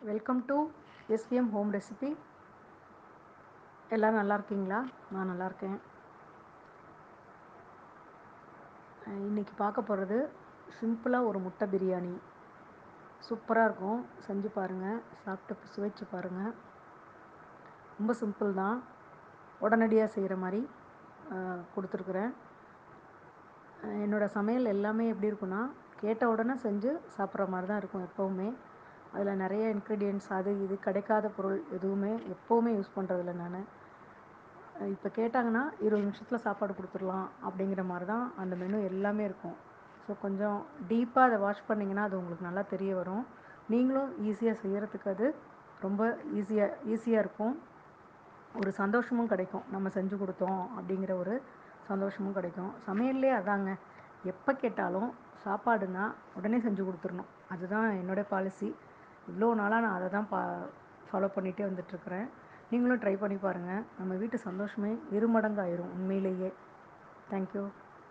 welcome to SPM home recipe எல்லோரும் நல்லா இருக்கீங்களா நான் நல்லா இருக்கேன் அஹ் இன்னைக்கு பார்க்க போகிறது சிம்பிளாக ஒரு முட்டை பிரியாணி சூப்பராக இருக்கும் செஞ்சு பாருங்கள் சாப்பிட்டு சுவைச்சு பாருங்கள் ரொம்ப சிம்பிள் தான் உடனடியாக செய்கிற மாதிரி அஹ், கொடுத்துருக்குறேன் அஹ் என்னோட சமையல் எல்லாமே எப்படி இருக்குன்னா கேட்ட உடனே செஞ்சு சாப்பிட்ற மாதிரி தான் இருக்கும் எப்போவுமே அதில் நிறைய இன்க்ரீடியன்ட்ஸ் அது இது கிடைக்காத பொருள் எதுவுமே எப்போவுமே யூஸ் பண்ணுறதில்ல நான் இப்போ கேட்டாங்கன்னா இருபது நிமிஷத்தில் சாப்பாடு கொடுத்துடலாம் அப்படிங்கிற மாதிரி தான் அந்த மெனு எல்லாமே இருக்கும் ஸோ கொஞ்சம் டீப்பாக அதை வாஷ் பண்ணிங்கன்னா அது உங்களுக்கு நல்லா தெரிய வரும் நீங்களும் ஈஸியாக செய்கிறதுக்கு அது ரொம்ப ஈஸியாக ஈஸியாக இருக்கும் ஒரு சந்தோஷமும் கிடைக்கும் நம்ம செஞ்சு கொடுத்தோம் அப்படிங்கிற ஒரு சந்தோஷமும் கிடைக்கும் சமையல்லே அதாங்க எப்போ கேட்டாலும் சாப்பாடுனா உடனே செஞ்சு கொடுத்துடணும் அதுதான் என்னோடய பாலிசி இவ்வளோ நாளாக நான் அதை தான் பா ஃபாலோ பண்ணிகிட்டே வந்துட்டுருக்குறேன் நீங்களும் ட்ரை பண்ணி பாருங்கள் நம்ம வீட்டு சந்தோஷமே இருமடங்காயிரும் உண்மையிலேயே தேங்க்யூ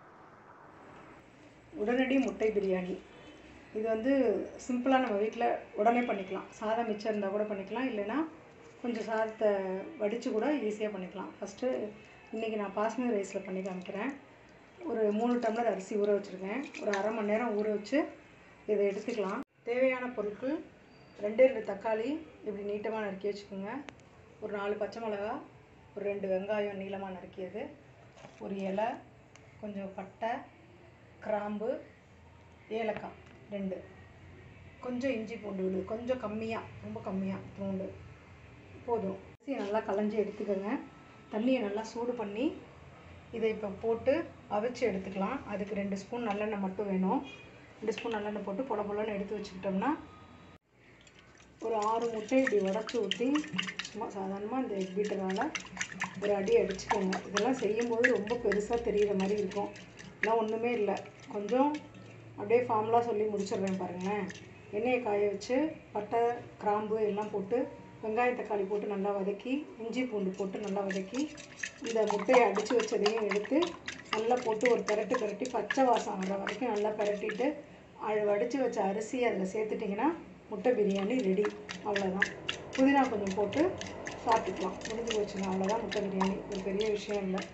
உடனடி முட்டை பிரியாணி இது வந்து சிம்பிளாக நம்ம வீட்டில் உடனே பண்ணிக்கலாம் சாதம் மிச்சம் இருந்தால் கூட பண்ணிக்கலாம் இல்லைன்னா கொஞ்சம் சாதத்தை வடித்து கூட ஈஸியாக பண்ணிக்கலாம் ஃபஸ்ட்டு இன்றைக்கி நான் பாஸ்மதி ரைஸில் பண்ணி காமிக்கிறேன் ஒரு மூணு டம்ளர் அரிசி ஊற வச்சுருக்கேன் ஒரு அரை மணி நேரம் ஊற வச்சு இதை எடுத்துக்கலாம் தேவையான பொருட்கள் ரெண்டே ரெண்டு தக்காளி இப்படி நீட்டமாக நறுக்கி வச்சுக்கோங்க ஒரு நாலு பச்சை மிளகா ஒரு ரெண்டு வெங்காயம் நீளமாக நறுக்கியது ஒரு இலை கொஞ்சம் பட்டை கிராம்பு ஏலக்காய் ரெண்டு கொஞ்சம் இஞ்சி பூண்டு விழுது கொஞ்சம் கம்மியாக ரொம்ப கம்மியாக பூண்டு போதும் அரிசியை நல்லா களைஞ்சி எடுத்துக்கோங்க தண்ணியை நல்லா சூடு பண்ணி இதை இப்போ போட்டு அவிச்சு எடுத்துக்கலாம் அதுக்கு ரெண்டு ஸ்பூன் நல்லெண்ணெய் மட்டும் வேணும் ரெண்டு ஸ்பூன் நல்லெண்ணெய் போட்டு பொல பொலன்னு எடுத்து வச்சுக்கிட்டோம்னா ஒரு ஆறு முட்டை இப்படி உடச்சி ஊற்றி சும்மா சாதாரணமாக இந்த எக் பீட்டரால் ஒரு அடி அடிச்சுக்கோங்க இதெல்லாம் செய்யும்போது ரொம்ப பெருசாக தெரிகிற மாதிரி இருக்கும் இதெல்லாம் ஒன்றுமே இல்லை கொஞ்சம் அப்படியே ஃபார்முலாக சொல்லி முடிச்சிடுறேன் பாருங்களேன் எண்ணெயை காய வச்சு பட்டை கிராம்பு எல்லாம் போட்டு வெங்காய தக்காளி போட்டு நல்லா வதக்கி இஞ்சி பூண்டு போட்டு நல்லா வதக்கி இந்த முட்டையை அடித்து வச்சதையும் எடுத்து நல்லா போட்டு ஒரு பெரட்டு பெரட்டி பச்சை வாசம் வர வரைக்கும் நல்லா பெரட்டிட்டு அழ வடித்து வச்ச அரிசியை அதில் சேர்த்துட்டிங்கன்னா முட்டை பிரியாணி ரெடி அவ்வளோதான் புதினா கொஞ்சம் போட்டு சாப்பிட்டுக்கலாம் முடிஞ்சு போச்சுங்க அவ்வளோதான் முட்டை பிரியாணி ஒரு பெரிய விஷயம் இல்லை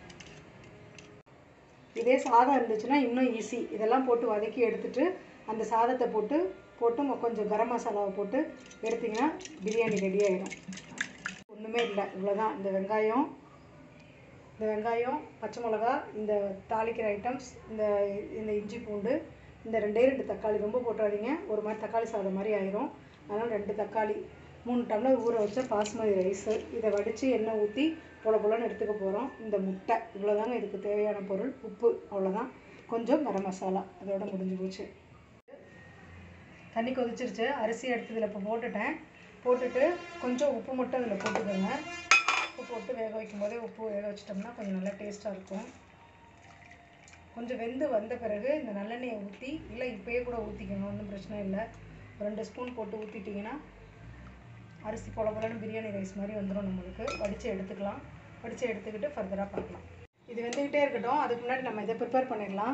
இதே சாதம் இருந்துச்சுன்னா இன்னும் ஈஸி இதெல்லாம் போட்டு வதக்கி எடுத்துட்டு அந்த சாதத்தை போட்டு போட்டு மொ- கொஞ்சம் கரம் மசாலாவை போட்டு எடுத்திங்கன்னா பிரியாணி ரெடி ஆயிடும் ஒன்றுமே இல்லை இவ்வளோதான் இந்த வெங்காயம் இந்த வெங்காயம் பச்சை மிளகா இந்த தாளிக்கிற ஐட்டம்ஸ் இந்த இந்த இஞ்சி பூண்டு இந்த ரெண்டே ரெண்டு தக்காளி ரொம்ப போட்டுறாதீங்க ஒரு மாதிரி தக்காளி சாதம் மாதிரி ஆயிரும் அதனால் ரெண்டு தக்காளி மூணு டம்ளர் ஊற வச்ச பாஸ்மதி ரைஸு இதை வடித்து எண்ணெய் ஊற்றி பொல பொலன்னு எடுத்துக்க போகிறோம் இந்த முட்டை இவ்வளோதாங்க இதுக்கு தேவையான பொருள் உப்பு அவ்வளோதான் கொஞ்சம் கரம் மசாலா அதோட முடிஞ்சு போச்சு தண்ணி கொதிச்சிருச்சு அரிசி எடுத்து இதில் இப்போ போட்டுட்டேன் போட்டுட்டு கொஞ்சம் உப்பு மட்டும் அதில் போட்டுக்கோங்க உப்பு போட்டு வேக வைக்கும் போதே உப்பு வேக வச்சிட்டோம்னா கொஞ்சம் நல்லா டேஸ்ட்டாக இருக்கும் கொஞ்சம் வெந்து வந்த பிறகு இந்த நல்லெண்ணெயை ஊற்றி இல்லை இப்போயே கூட ஊற்றிக்கணும் ஒன்றும் பிரச்சனை இல்லை ஒரு ரெண்டு ஸ்பூன் போட்டு ஊற்றிட்டிங்கன்னா அரிசி பொல பொலன்னு பிரியாணி ரைஸ் மாதிரி வந்துடும் நம்மளுக்கு வடித்து எடுத்துக்கலாம் வடித்து எடுத்துக்கிட்டு ஃபர்தராக பார்க்கலாம் இது வெந்துக்கிட்டே இருக்கட்டும் அதுக்கு முன்னாடி நம்ம இதை ப்ரிப்பேர் பண்ணிடலாம்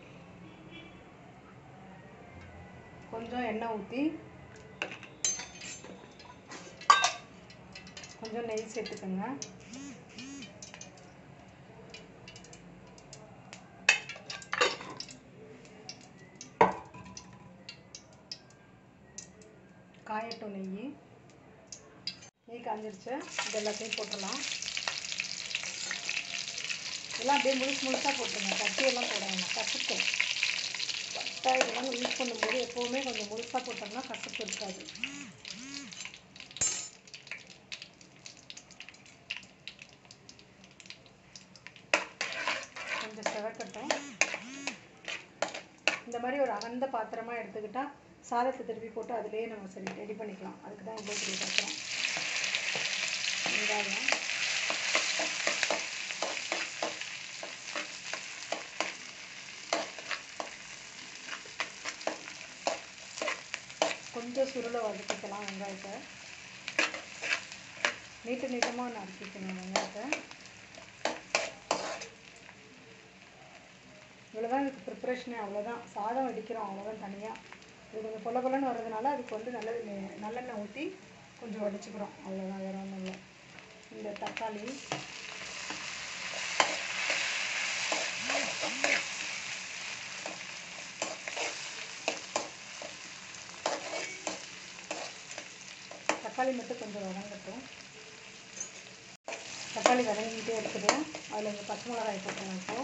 கொஞ்சம் எண்ணெய் ஊற்றி கொஞ்சம் நெய் சேர்த்துக்கோங்க காயட்டும் நெய் நெய் காஞ்சிருச்சு இது எல்லாத்தையும் போட்டுடலாம் எல்லாம் அப்படியே முழுசு முழுசாக போட்டுருங்க கட்டியெல்லாம் போட வேணாம் கசக்கும் பட்டை இதெல்லாம் யூஸ் பண்ணும்போது எப்போவுமே கொஞ்சம் முழுசாக போட்டோம்னா கசப்பு இருக்காது கொஞ்சம் செவக்கட்டும் இந்த மாதிரி ஒரு அகந்த பாத்திரமா எடுத்துக்கிட்டா சாதத்தை திருப்பி போட்டு அதிலேயே நம்ம சரி ரெடி பண்ணிக்கலாம் அதுக்கு தான் இவ்வளோ பெரிய பாத்திரம் வெங்காயம் கொஞ்சம் சுருளை வதக்கிக்கலாம் வெங்காயத்தை நீட்டு நீட்டமாக நறுக்கிக்கணும் வெங்காயத்தை இவ்வளோதான் இதுக்கு ப்ரிப்ரேஷனே அவ்வளோதான் சாதம் வடிக்கிறோம் அவ்வளோதான் தனியாக இது கொஞ்சம் பொல பொலன்னு வர்றதுனால அதுக்கு வந்து நல்ல நல்லெண்ணெய் ஊற்றி கொஞ்சம் வடிச்சுக்கிறோம் அவ்வளோதான் வேறு ஒன்றும் இல்லை இந்த தக்காளி தக்காளி மட்டும் கொஞ்சம் வதங்கட்டும் தக்காளி வதங்கிக்கிட்டே இருக்குது அதில் இந்த பச்சை மிளகாய் போட்டுருவோம் இப்போ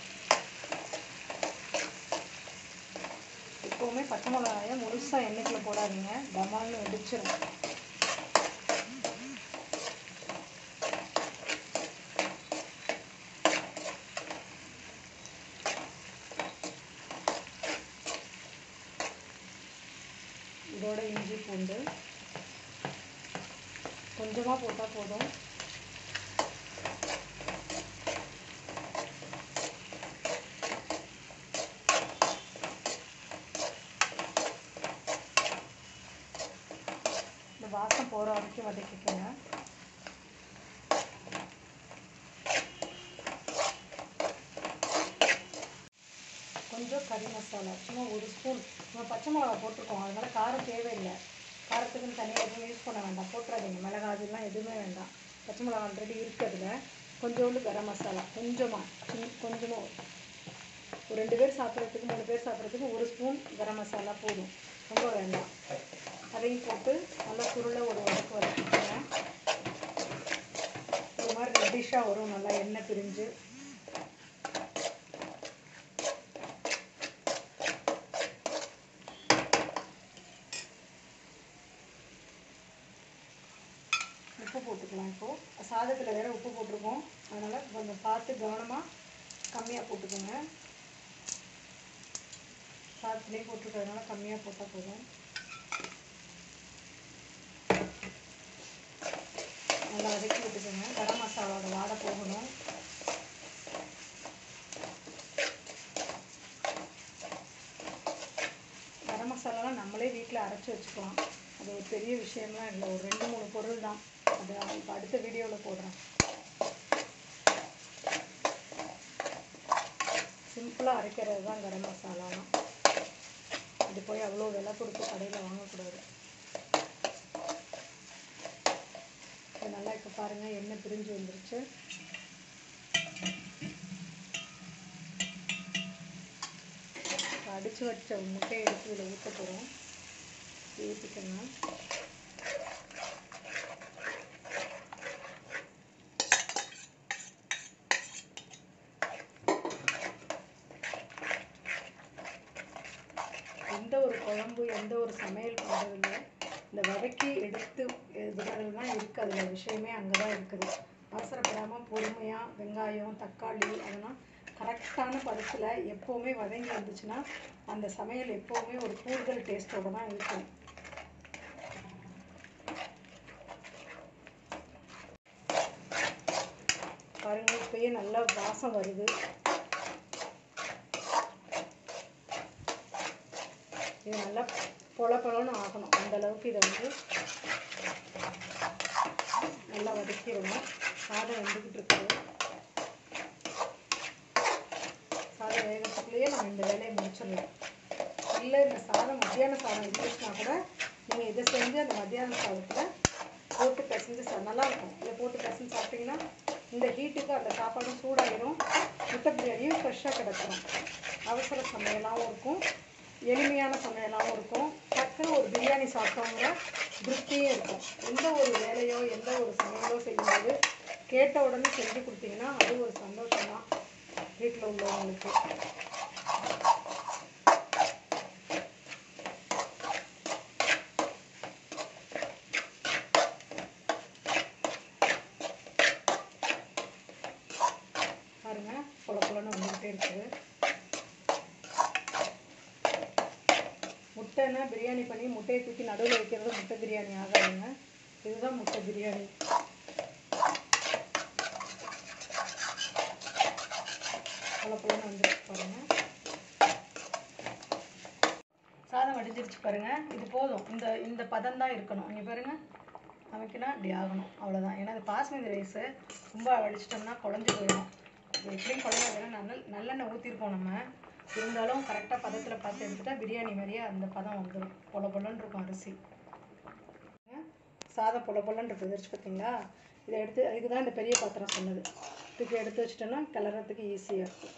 எப்போவுமே பச்சை மிளகாயை முழுசாக எண்ணெய்க்குள்ள போடாதீங்க டமால்னு வெடிச்சிடும் இதோட இஞ்சி பூண்டு கொஞ்சமாக போட்டால் போதும் இந்த வாசம் போகிற வரைக்கும் வதக்கிக்கோங்க கொஞ்சம் கறி மசாலா சும்மா ஒரு ஸ்பூன் நம்ம பச்சை மிளகா போட்டிருக்கோம் அதனால காரம் தேவையில்லை காரத்துக்குன்னு தனியாக எதுவும் யூஸ் பண்ண வேண்டாம் போட்டுறாதீங்க மிளகா அதெல்லாம் எதுவுமே வேண்டாம் பச்சை மிளகா ஆல்ரெடி இருக்கிறதுல கொஞ்சோண்டு கரம் மசாலா கொஞ்சமாக சின்ன கொஞ்சமாக ஒரு ரெண்டு பேர் சாப்பிட்றதுக்கு மூணு பேர் சாப்பிட்றதுக்கு ஒரு ஸ்பூன் கரம் மசாலா போதும் ரொம்ப வேண்டாம் அதையும் போட்டு நல்லா சுருளை ஒரு வதக்கு வதக்கிக்கோங்க ஒரு மாதிரி ரெட்டிஷாக வரும் நல்லா எண்ணெய் பிரிஞ்சு உப்பு போட்டுக்கலாம் இப்போது சாதத்தில் வேறு உப்பு போட்டிருக்கோம் அதனால் கொஞ்சம் பார்த்து கவனமாக கம்மியாக போட்டுக்கோங்க சாதத்துலேயே போட்டுருக்கிறதுனால கம்மியாக போட்டால் போதும் நல்லா வதக்கி விட்டுக்கோங்க கரம் மசாலாவோட வாடை போகணும் கரம் மசாலாலாம் நம்மளே வீட்டில் அரைச்சி வச்சுக்கலாம் அது ஒரு பெரிய விஷயம்லாம் இல்லை ஒரு ரெண்டு மூணு பொருள் தான் அது நான் இப்போ அடுத்த வீடியோவில் போடுறேன் சிம்பிளாக அரைக்கிறது தான் கரம் மசாலாலாம் இது போய் அவ்வளோ விலை கொடுத்து கடையில் வாங்கக்கூடாது இது நல்லா இப்போ பாருங்கள் எண்ணெய் பிரிஞ்சு வந்துருச்சு இப்போ அடித்து வச்ச முட்டையை எடுத்து இதில் ஊற்ற போகிறோம் ஊற்றிக்கோங்க எந்த ஒரு குழம்பு எந்த ஒரு சமையல் பண்ணுறதுல இந்த வதக்கி எடுத்து விடுறது தான் இருக்குது அதில் விஷயமே அங்கே தான் இருக்குது அவசரப்படாமல் பொறுமையாக வெங்காயம் தக்காளி அதெல்லாம் கரெக்டான பதத்தில் எப்போவுமே வதங்கி வந்துச்சுன்னா அந்த சமையல் எப்போவுமே ஒரு கூடுதல் டேஸ்ட்டோடு தான் இருக்கும் பாருங்க இப்பயே நல்லா வாசம் வருது இது நல்லா பொல பொலன்னு ஆகணும் அந்த அளவுக்கு இதை வந்து நல்லா வதக்கிடணும் சாதம் வெந்துக்கிட்டு இருக்குது சாதம் வேகத்துக்குள்ளேயே நம்ம இந்த வேலையை முடிச்சிடலாம் இல்லை இந்த சாதம் மத்தியான சாதம் இருந்துச்சுன்னா கூட நீங்கள் இதை செஞ்சு அந்த மத்தியான சாதத்தில் போட்டு பிசைஞ்சு சா நல்லா இருக்கும் இதை போட்டு பிசைஞ்சு சாப்பிட்டீங்கன்னா இந்த ஹீட்டுக்கு அந்த சாப்பாடும் சூடாயிடும் முட்டை பிரியாணியும் ஃப்ரெஷ்ஷாக கிடச்சிரும் அவசர சமையலாகவும் இருக்கும் எளிமையான சமையலாகவும் இருக்கும் டக்குன்னு ஒரு பிரியாணி சாப்பிட்டோங்கிற திருப்தியும் இருக்கும் எந்த ஒரு வேலையோ எந்த ஒரு சமையலோ செய்யும்போது கேட்ட உடனே செஞ்சு கொடுத்தீங்கன்னா அது ஒரு சந்தோஷம் தான் வீட்டில் உள்ளவங்களுக்கு பாருங்க பொல பொலன்னு வந்துக்கிட்டே இருக்குது முட்டைன்னா பிரியாணி பண்ணி முட்டையை தூக்கி நடுவில் வைக்கிறது முட்டை பிரியாணி ஆகாதுங்க இதுதான் முட்டை பிரியாணி பொல பொலன்னு வந்துருக்கு பாருங்க சாதம் வடிஞ்சிருச்சு பாருங்க இது போதும் இந்த இந்த பதம் தான் இருக்கணும் இங்கே பாருங்க நமக்குன்னா இப்படி ஆகணும் அவ்வளோதான் ஏன்னா இது பாஸ்மதி ரைஸு ரொம்ப வடிச்சிட்டோம்னா குழஞ்சி போயிடும் இது எப்படியும் குழம்பு நல்ல நல்லெண்ணெய் ஊற்றிருக்கோம் நம்ம இருந்தாலும் கரெக்டாக பதத்தில் பார்த்து எடுத்துட்டா பிரியாணி மாதிரியே அந்த பதம் வந்துடும் பொல பொலன்னு இருக்கும் அரிசி சாதம் பொல பொலன்னு இருக்குது தெரிச்சு பார்த்தீங்களா இதை எடுத்து அதுக்கு தான் இந்த பெரிய பாத்திரம் சொன்னது இதுக்கு எடுத்து வச்சிட்டோன்னா கிளறதுக்கு ஈஸியாக இருக்கும்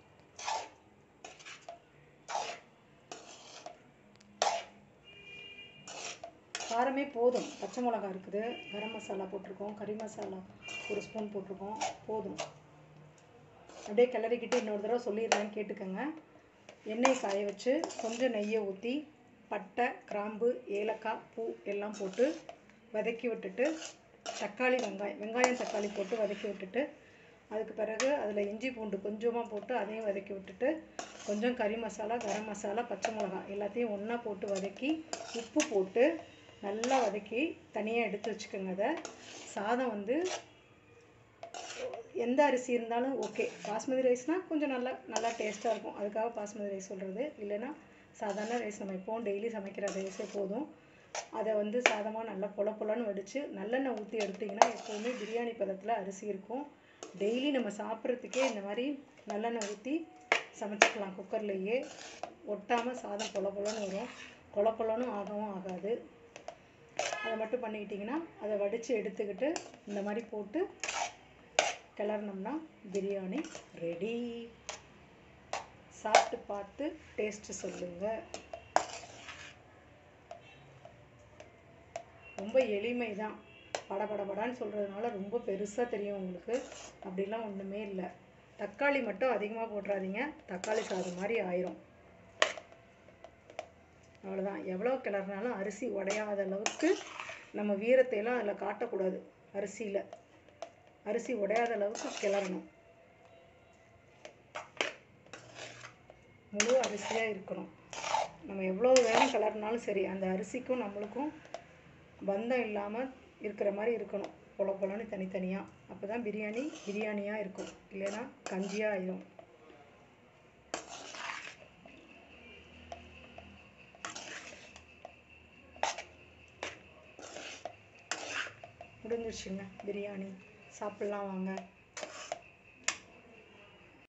காரமே போதும் பச்சை மிளகா இருக்குது கரம் மசாலா போட்டிருக்கோம் கறி மசாலா ஒரு ஸ்பூன் போட்டிருக்கோம் போதும் அப்படியே கிளறிக்கிட்டு இன்னொரு தடவை சொல்லிடுறேன்னு கேட்டுக்கோங்க எண்ணெய் காய வச்சு கொஞ்சம் நெய்யை ஊற்றி பட்டை கிராம்பு ஏலக்காய் பூ எல்லாம் போட்டு வதக்கி விட்டுட்டு தக்காளி வெங்காயம் வெங்காயம் தக்காளி போட்டு வதக்கி விட்டுட்டு அதுக்கு பிறகு அதில் இஞ்சி பூண்டு கொஞ்சமாக போட்டு அதையும் வதக்கி விட்டுட்டு கொஞ்சம் கறி மசாலா கரம் மசாலா பச்சை மிளகாய் எல்லாத்தையும் ஒன்றா போட்டு வதக்கி உப்பு போட்டு நல்லா வதக்கி தனியாக எடுத்து வச்சுக்கோங்க அதை சாதம் வந்து எந்த அரிசி இருந்தாலும் ஓகே பாஸ்மதி ரைஸ்னால் கொஞ்சம் நல்லா நல்லா டேஸ்ட்டாக இருக்கும் அதுக்காக பாஸ்மதி ரைஸ் சொல்கிறது இல்லைன்னா சாதாரண ரைஸ் நம்ம எப்போவும் டெய்லி சமைக்கிற ரைஸே போதும் அதை வந்து சாதமாக நல்லா பொல பொலன்னு வடித்து நல்லெண்ணெய் ஊற்றி எடுத்திங்கன்னா எப்போவுமே பிரியாணி பதத்தில் அரிசி இருக்கும் டெய்லி நம்ம சாப்பிட்றதுக்கே இந்த மாதிரி நல்லெண்ணெய் ஊற்றி சமைச்சிக்கலாம் குக்கர்லேயே ஒட்டாமல் சாதம் பொல பொலன்னு வரும் கொல கொலன்னு ஆகவும் ஆகாது அதை மட்டும் பண்ணிக்கிட்டிங்கன்னா அதை வடித்து எடுத்துக்கிட்டு இந்த மாதிரி போட்டு கிளறினோம்னா பிரியாணி ரெடி சாப்பிட்டு பார்த்து டேஸ்ட்டு சொல்லுங்கள் ரொம்ப எளிமை தான் படபடபடான்னு சொல்கிறதுனால ரொம்ப பெருசாக தெரியும் உங்களுக்கு அப்படிலாம் ஒன்றுமே இல்லை தக்காளி மட்டும் அதிகமாக போட்டுறாதீங்க தக்காளி சாதம் மாதிரி ஆயிரும் அவ்வளோதான் எவ்வளோ கிளறினாலும் அரிசி உடையாத அளவுக்கு நம்ம வீரத்தையெல்லாம் அதில் காட்டக்கூடாது அரிசியில் அரிசி உடையாத அளவுக்கு கிளறணும் முழு அரிசியாக இருக்கணும் நம்ம எவ்வளோ வேகம் கிளறினாலும் சரி அந்த அரிசிக்கும் நம்மளுக்கும் பந்தம் இல்லாமல் இருக்கிற மாதிரி இருக்கணும் பொல பொலன்னு தனித்தனியாக அப்போ தான் பிரியாணி பிரியாணியாக இருக்கும் இல்லைன்னா கஞ்சியாக ஆயிரும் முடிஞ்சிருச்சுங்க பிரியாணி சாப்பிட்லாம் வாங்க